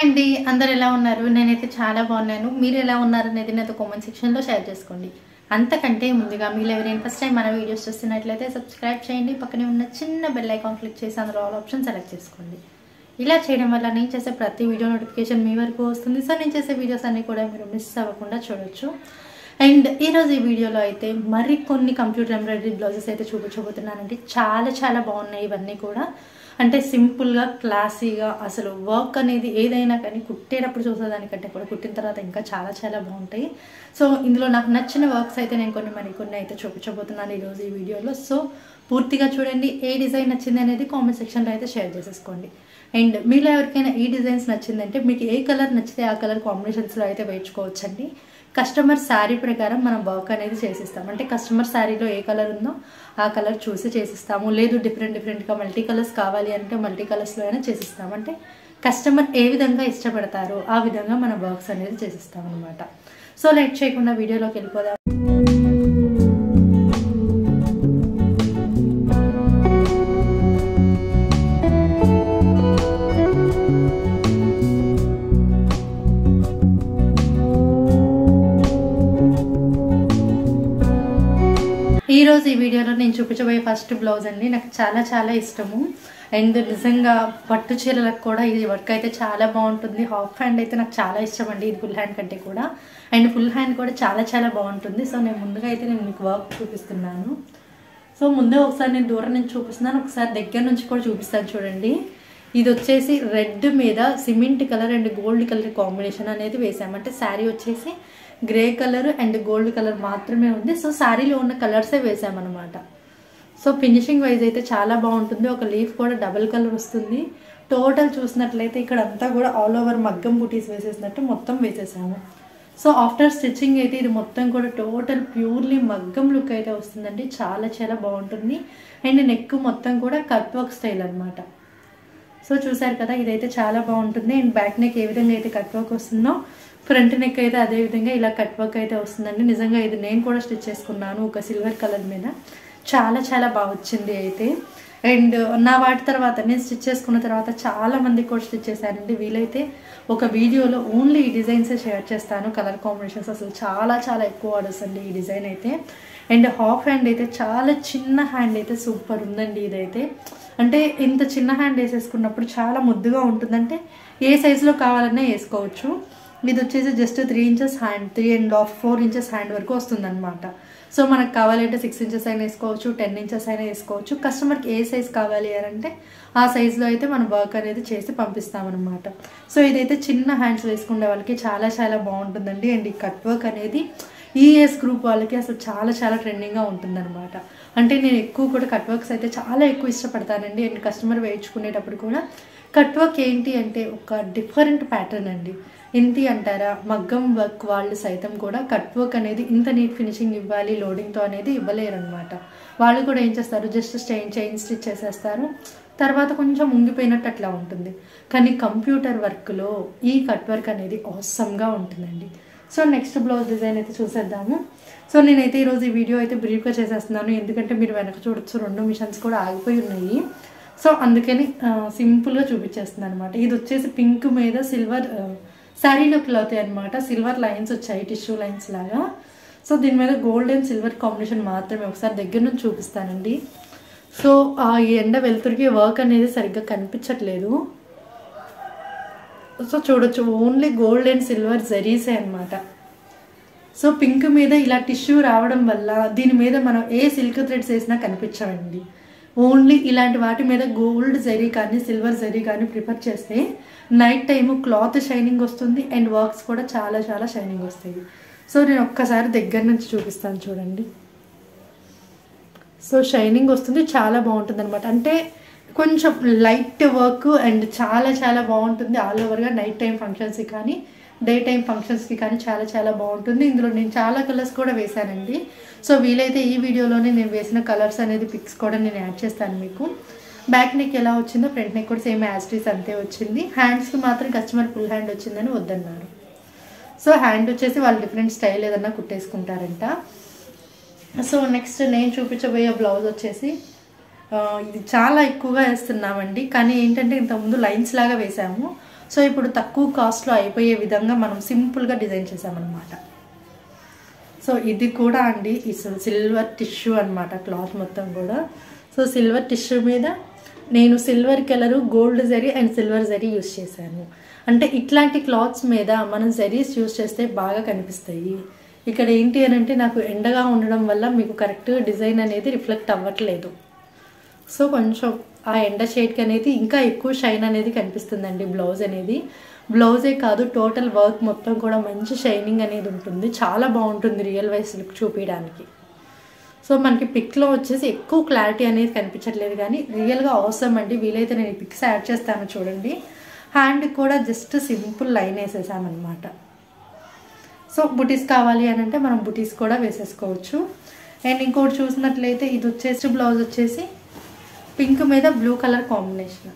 అండి అందరు ఎలా ఉన్నారు నేనైతే చాలా బాగున్నాను మీరు ఎలా ఉన్నారు అనేది నాతో కామెంట్ సెక్షన్లో షేర్ చేసుకోండి అంతకంటే ముందుగా మీరు ఎవరైనా ఫస్ట్ టైం మన వీడియోస్ చూస్తున్నట్లయితే సబ్స్క్రైబ్ చేయండి పక్కనే ఉన్న చిన్న బెల్ ఐకాన్ క్లిక్ చేసి అందులో ఆల్ ఆప్షన్ సెలెక్ట్ చేసుకోండి ఇలా చేయడం వల్ల నేను చేసే ప్రతి వీడియో నోటిఫికేషన్ మీ వరకు వస్తుంది సో నేను చేసే వీడియోస్ అన్ని కూడా మీరు మిస్ అవ్వకుండా చూడొచ్చు అండ్ ఈరోజు ఈ వీడియోలో అయితే మరికొన్ని కంప్యూటర్ ఎంబ్రాయిడరీ బ్లౌజెస్ అయితే చూపించబోతున్నానండి చాలా చాలా బాగున్నాయి ఇవన్నీ కూడా అంటే సింపుల్గా క్లాసీగా అసలు వర్క్ అనేది ఏదైనా కానీ కుట్టేటప్పుడు చూసేదానికంటే కూడా కుట్టిన తర్వాత ఇంకా చాలా చాలా బాగుంటాయి సో ఇందులో నాకు నచ్చిన వర్క్స్ అయితే నేను కొన్ని మరికొన్ని అయితే చూపించబోతున్నాను ఈరోజు ఈ వీడియోలో సో పూర్తిగా చూడండి ఏ డిజైన్ నచ్చింది అనేది కామెంట్ సెక్షన్లో అయితే షేర్ చేసేసుకోండి అండ్ మీలో ఎవరికైనా ఈ డిజైన్స్ నచ్చిందంటే మీకు ఏ కలర్ నచ్చితే ఆ కలర్ కాంబినేషన్స్లో అయితే వేయించుకోవచ్చండి కస్టమర్ శారీ ప్రకారం మనం వర్క్ అనేది చేసిస్తాం అంటే కస్టమర్ శారీలో ఏ కలర్ ఉందో ఆ కలర్ చూసి చేసిస్తాము లేదు డిఫరెంట్ డిఫరెంట్గా మల్టీ కలర్స్ కావాలి అంటే మల్టీ కలర్స్లో అయినా చేసిస్తాం అంటే కస్టమర్ ఏ విధంగా ఇష్టపడతారో ఆ విధంగా మన వర్క్స్ అనేది చేసిస్తాం అనమాట సో లేట్ చేయకుండా వీడియోలోకి వెళ్ళిపోదాం ఈ రోజు ఈ వీడియోలో నేను చూపించబోయే ఫస్ట్ బ్లౌజ్ అండి నాకు చాలా చాలా ఇష్టము అండ్ నిజంగా పట్టు చీరలకు కూడా ఇది వర్క్ అయితే చాలా బాగుంటుంది హాఫ్ హ్యాండ్ అయితే నాకు చాలా ఇష్టం అండి ఇది ఫుల్ హ్యాండ్ కంటే కూడా అండ్ ఫుల్ హ్యాండ్ కూడా చాలా చాలా బాగుంటుంది సో నేను ముందుగా అయితే నేను మీకు వర్క్ చూపిస్తున్నాను సో ముందే ఒకసారి నేను దూరం నుంచి చూపిస్తున్నాను ఒకసారి దగ్గర నుంచి కూడా చూపిస్తాను చూడండి ఇది వచ్చేసి రెడ్ మీద cement colour and gold colour combination అనేది వేసామంటే శారీ వచ్చేసి grey colour and gold colour మాత్రమే ఉంది సో శారీలో ఉన్న కలర్సే వేసామన్నమాట సో ఫినిషింగ్ వైజ్ అయితే చాలా బాగుంటుంది ఒక లీఫ్ కూడా డబుల్ కలర్ వస్తుంది టోటల్ చూసినట్లయితే ఇక్కడ అంతా కూడా ఆల్ ఓవర్ మగ్గం బుటీస్ వేసేసినట్టు మొత్తం వేసేసాము సో ఆఫ్టర్ స్టిచ్చింగ్ అయితే ఇది మొత్తం కూడా టోటల్ ప్యూర్లీ మగ్గం లుక్ అయితే వస్తుందండి చాలా చాలా బాగుంటుంది అండ్ నెక్ మొత్తం కూడా కట్ వర్క్ స్టైల్ అనమాట సో చూసారు కదా ఇదైతే చాలా బాగుంటుంది అండ్ బ్యాక్ నెక్ ఏ విధంగా అయితే కట్ వర్క్ వస్తుందో ఫ్రంట్ నెక్ అయితే అదే విధంగా ఇలా కట్ వర్క్ అయితే వస్తుందండి నిజంగా ఇది నేను కూడా స్టిచ్ చేసుకున్నాను ఒక సిల్వర్ కలర్ మీద చాలా చాలా బాగా వచ్చింది అయితే అండ్ నా వాటి తర్వాత నేను స్టిచ్ చేసుకున్న తర్వాత చాలా మంది కూడా స్టిచ్ చేశానండి వీలైతే ఒక వీడియోలో ఓన్లీ ఈ డిజైన్సే షేర్ చేస్తాను కలర్ కాంబినేషన్స్ అసలు చాలా చాలా ఎక్కువ ఆర్డర్స్ అండి ఈ డిజైన్ అయితే అండ్ హాఫ్ హ్యాండ్ అయితే చాలా చిన్న హ్యాండ్ అయితే సూపర్ ఉందండి ఇదైతే అంటే ఇంత చిన్న హ్యాండ్ వేసేసుకున్నప్పుడు చాలా ముద్దుగా ఉంటుందంటే ఏ సైజులో కావాలన్నా వేసుకోవచ్చు ఇది వచ్చేసి just three inches hand three and half four inches hand వరకు వస్తుందన్నమాట సో మనకు కావాలంటే సిక్స్ ఇంచెస్ అయినా వేసుకోవచ్చు టెన్ ఇంచెస్ అయినా వేసుకోవచ్చు కస్టమర్కి ఏ సైజ్ కావాలి అని అంటే ఆ సైజులో అయితే మనం వర్క్ అనేది చేసి పంపిస్తామన్నమాట సో ఇదైతే చిన్న హ్యాండ్స్ వేసుకునే వాళ్ళకి చాలా చాలా బాగుంటుందండి అండ్ ఈ కట్ వర్క్ అనేది ఈ ఏజ్ గ్రూప్ వాళ్ళకి అసలు చాలా చాలా ట్రెండింగ్గా ఉంటుందన్నమాట అంటే నేను ఎక్కువ కూడా కట్ వర్క్స్ అయితే చాలా ఎక్కువ ఇష్టపడతానండి అండ్ కస్టమర్ వేయించుకునేటప్పుడు కూడా కట్ వర్క్ ఏంటి అంటే ఒక డిఫరెంట్ ప్యాటర్న్ అండి ఇంటి అంటారా మగ్గం వర్క్ వాళ్ళు సైతం కూడా కట్ వర్క్ అనేది ఇంత నీట్ ఫినిషింగ్ ఇవ్వాలి లోడింగ్తో అనేది ఇవ్వలేరు అనమాట వాళ్ళు కూడా ఏం చేస్తారు జస్ట్ స్టైన్ చైన్ స్టిచ్ చేసేస్తారు తర్వాత కొంచెం ఉంగిపోయినట్టు అట్లా ఉంటుంది కానీ కంప్యూటర్ వర్క్లో ఈ కట్ వర్క్ అనేది అవసరంగా ఉంటుందండి సో నెక్స్ట్ బ్లౌజ్ డిజైన్ అయితే చూసేద్దాము సో నేనైతే ఈరోజు ఈ వీడియో అయితే బ్రీఫ్గా చేసేస్తున్నాను ఎందుకంటే మీరు వెనక చూడొచ్చు రెండు మిషన్స్ కూడా ఆగిపోయి ఉన్నాయి సో అందుకని సింపుల్గా చూపించేస్తున్నాను అనమాట ఇది వచ్చేసి పింక్ మీద సిల్వర్ శారీలోకి అవుతాయి అనమాట సిల్వర్ లైన్స్ వచ్చాయి టిష్యూ లైన్స్ లాగా సో దీని మీద గోల్డ్ అండ్ సిల్వర్ కాంబినేషన్ మాత్రమే ఒకసారి దగ్గర నుంచి చూపిస్తానండి సో ఈ ఎండ వెలుతురికి వర్క్ అనేది సరిగ్గా కనిపించట్లేదు సో చూడొచ్చు ఓన్లీ గోల్డ్ అండ్ సిల్వర్ జరీసే అనమాట సో పింక్ మీద ఇలా టిష్యూ రావడం వల్ల దీని మీద మనం ఏ సిల్క్ థ్రెడ్స్ వేసినా కనిపించవండి ఓన్లీ ఇలాంటి వాటి మీద గోల్డ్ జరీ కానీ సిల్వర్ జరీ కానీ ప్రిఫర్ చేస్తే నైట్ టైం క్లాత్ షైనింగ్ వస్తుంది అండ్ వర్క్స్ కూడా చాలా చాలా షైనింగ్ వస్తాయి సో నేను ఒక్కసారి దగ్గర నుంచి చూపిస్తాను చూడండి సో షైనింగ్ వస్తుంది చాలా బాగుంటుంది అనమాట అంటే కొంచెం లైట్ వర్క్ అండ్ చాలా చాలా బాగుంటుంది ఆల్ ఓవర్గా నైట్ టైం ఫంక్షన్స్కి కానీ డే టైం ఫంక్షన్స్కి కానీ చాలా చాలా బాగుంటుంది ఇందులో నేను చాలా కలర్స్ కూడా వేశానండి సో వీలైతే ఈ వీడియోలోనే నేను వేసిన కలర్స్ అనేది పిక్స్ కూడా నేను యాడ్ చేస్తాను మీకు బ్యాక్ నెక్ ఎలా వచ్చిందో ఫ్రంట్ నెక్ కూడా సేమ్ యాజ్టీస్ అంతే వచ్చింది హ్యాండ్స్కి మాత్రం కస్టమర్ ఫుల్ హ్యాండ్ వచ్చిందని వద్దన్నారు సో హ్యాండ్ వచ్చేసి వాళ్ళు డిఫరెంట్ స్టైల్ ఏదన్నా కుట్టేసుకుంటారంట సో నెక్స్ట్ నేను చూపించబోయే బ్లౌజ్ వచ్చేసి ఆ, ఇది చాలా ఎక్కువగా వేస్తున్నామండి కానీ ఏంటంటే ఇంతకుముందు లైన్స్ లాగా వేసాము సో ఇప్పుడు తక్కువ కాస్ట్లో అయిపోయే విధంగా మనం సింపుల్గా డిజైన్ చేసామన్నమాట సో ఇది కూడా అండి ఈ సిల్వర్ టిష్యూ అన్నమాట క్లాత్ మొత్తం కూడా సో సిల్వర్ టిష్యూ మీద నేను silver colour gold zari and silver zari use చేశాను అంటే ఇట్లాంటి క్లాత్స్ మీద మనం జరీస్ యూస్ చేస్తే బాగా కనిపిస్తాయి ఇక్కడ ఏంటి అని అంటే నాకు ఎండగా ఉండడం వల్ల మీకు కరెక్ట్ డిజైన్ అనేది రిఫ్లెక్ట్ అవ్వట్లేదు సో కొంచెం ఆ ఎండ షేడ్కి అనేది ఇంకా ఎక్కువ షైన్ అనేది కనిపిస్తుందండి బ్లౌజ్ అనేది బ్లౌజే కాదు టోటల్ వర్క్ మొత్తం కూడా మంచి షైనింగ్ అనేది ఉంటుంది చాలా బాగుంటుంది రియల్ వైస్ లుక్ చూపించడానికి సో మనకి పిక్లో వచ్చేసి ఎక్కువ క్లారిటీ అనేది కనిపించట్లేదు కానీ రియల్గా అవసరం అండి వీలైతే నేను పిక్స్ యాడ్ చేస్తాను చూడండి హ్యాండ్ కూడా జస్ట్ సింపుల్ లైన్ వేసేసామన్నమాట సో బుటీస్ కావాలి అని అంటే మనం బుటీస్ కూడా వేసేసుకోవచ్చు అండ్ ఇంకోటి చూసినట్లయితే ఇది వచ్చేసి బ్లౌజ్ వచ్చేసి పింక్ మీద బ్లూ కలర్ కాంబినేషన్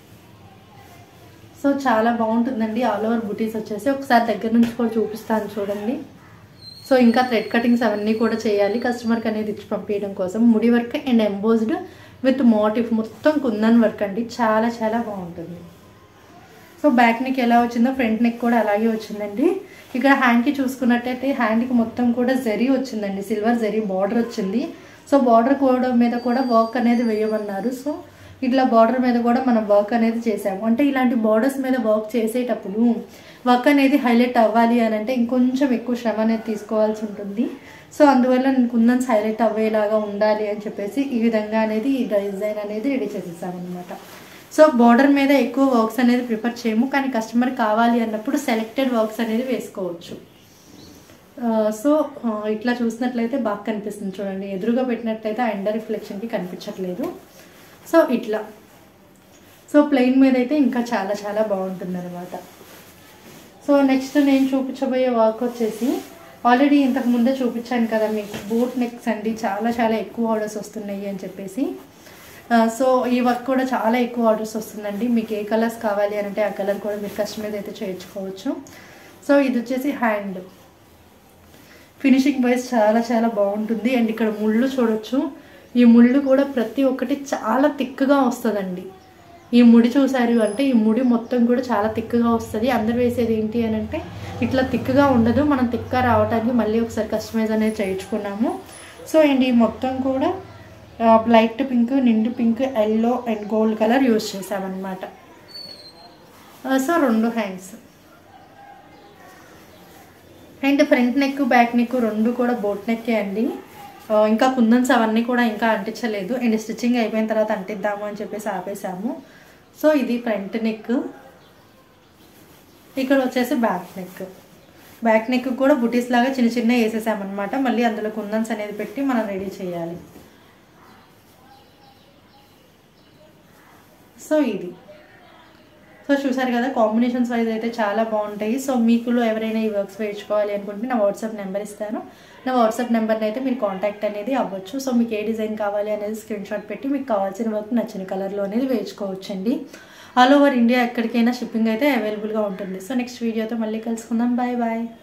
సో చాలా బాగుంటుందండి ఆల్ ఓవర్ బుటీస్ వచ్చేసి ఒకసారి దగ్గర నుంచి కూడా చూపిస్తాను చూడండి సో ఇంకా థ్రెడ్ కటింగ్స్ అవన్నీ కూడా చేయాలి కస్టమర్కి అనేది ఇచ్చి పంపించడం కోసం ముడి work and embossed with motif మొత్తం కుందన్ వర్క్ అండి చాలా చాలా బాగుంటుంది సో బ్యాక్ నెక్ ఎలా వచ్చిందో ఫ్రంట్ నెక్ కూడా అలాగే వచ్చిందండి ఇక్కడ హ్యాండ్కి చూసుకున్నట్టయితే హ్యాండ్కి మొత్తం కూడా జరీ వచ్చిందండి సిల్వర్ జరీ బార్డర్ వచ్చింది సో బార్డర్ కూడా మీద కూడా వర్క్ అనేది వేయమన్నారు సో ఇట్లా బార్డర్ మీద కూడా మనం వర్క్ అనేది చేసాము అంటే ఇలాంటి బార్డర్స్ మీద వర్క్ చేసేటప్పుడు వర్క్ అనేది హైలైట్ అవ్వాలి అని అంటే ఇంకొంచెం ఎక్కువ శ్రమ అనేది తీసుకోవాల్సి ఉంటుంది సో అందువల్ల నేను కుందన్స్ హైలైట్ అవ్వేలాగా ఉండాలి అని చెప్పేసి ఈ విధంగా అనేది ఈ డిజైన్ అనేది రెడీ చేసేసాం అనమాట సో బార్డర్ మీద ఎక్కువ వర్క్స్ అనేది ప్రిఫర్ చేయము కానీ కస్టమర్ కావాలి అన్నప్పుడు సెలెక్టెడ్ వర్క్స్ అనేది వేసుకోవచ్చు ఆ, సో ఆ, ఇట్లా చూసినట్లయితే బాగా కనిపిస్తుంది చూడండి ఎదురుగా పెట్టినట్లయితే ఆ ఎండ రిఫ్లెక్షన్కి కనిపించట్లేదు సో ఇట్లా సో ప్లెయిన్ మీద అయితే ఇంకా చాలా చాలా బాగుంటుంది అనమాట సో నెక్స్ట్ నేను చూపించబోయే వర్క్ వచ్చేసి ఆల్రెడీ ఇంతకు ముందే చూపించాను కదా మీకు బూట్ నెక్స్ అండి చాలా చాలా ఎక్కువ ఆర్డర్స్ వస్తున్నాయి అని చెప్పేసి ఆ, సో ఈ వర్క్ కూడా చాలా ఎక్కువ ఆర్డర్స్ వస్తుందండి మీకు ఏ కలర్స్ కావాలి అని అంటే ఆ కలర్ కూడా మీరు కస్టమైజ్ అయితే చేయించుకోవచ్చు సో ఇది వచ్చేసి హ్యాండ్ ఫినిషింగ్ వైజ్ చాలా చాలా బాగుంటుంది అండ్ ఇక్కడ ముళ్ళు చూడొచ్చు ఈ ముళ్ళు కూడా ప్రతి ఒక్కటి చాలా థిక్గా వస్తుందండి ఈ ముడి చూసారు అంటే ఈ ముడి మొత్తం కూడా చాలా థిక్గా వస్తుంది అందరు వేసేది ఏంటి అని అంటే ఇట్లా థిక్గా ఉండదు మనం థిక్గా రావడానికి మళ్ళీ ఒకసారి కస్టమైజ్ అనేది చేయించుకున్నాము సో అండ్ ఈ మొత్తం కూడా లైట్ పింక్ నిండు pink yellow and gold colour use చేసామన్నమాట సో రెండు hands and front neck back neck రెండు కూడా బోట్ నెక్కే అండి ఆ, ఇంకా కుందన్స్ అవన్నీ కూడా ఇంకా అంటించలేదు అండ్ స్టిచ్చింగ్ అయిపోయిన తర్వాత అంటిద్దాము అని చెప్పేసి ఆపేసాము సో ఇది ఫ్రంట్ నెక్ ఇక్కడ వచ్చేసి బ్యాక్ నెక్ బ్యాక్ నెక్ కూడా బుటీస్ లాగా చిన్న చిన్న వేసేసామన్నమాట మళ్ళీ అందులో కుందన్స్ అనేది పెట్టి మనం రెడీ చేయాలి సో ఇది సో చూసారు కదా కాంబినేషన్స్ వైజ్ అయితే చాలా బాగుంటాయి సో మీకులో ఎవరైనా ఈ వర్క్స్ వేయించుకోవాలి అనుకుంటే నా వాట్సాప్ నెంబర్ ఇస్తాను నా వాట్సాప్ నెంబర్ని అయితే మీరు కాంటాక్ట్ అనేది అవ్వచ్చు సో మీకు ఏ డిజైన్ కావాలి అనేది స్క్రీన్ షాట్ పెట్టి మీకు కావాల్సిన వర్క్ నచ్చిన కలర్లో అనేది వేయించుకోవచ్చండి ఆల్ ఓవర్ ఇండియా ఎక్కడికైనా షిప్పింగ్ అయితే అవైలబుల్గా ఉంటుంది సో నెక్స్ట్ వీడియోతో మళ్ళీ కలుసుకుందాం బాయ్ బాయ్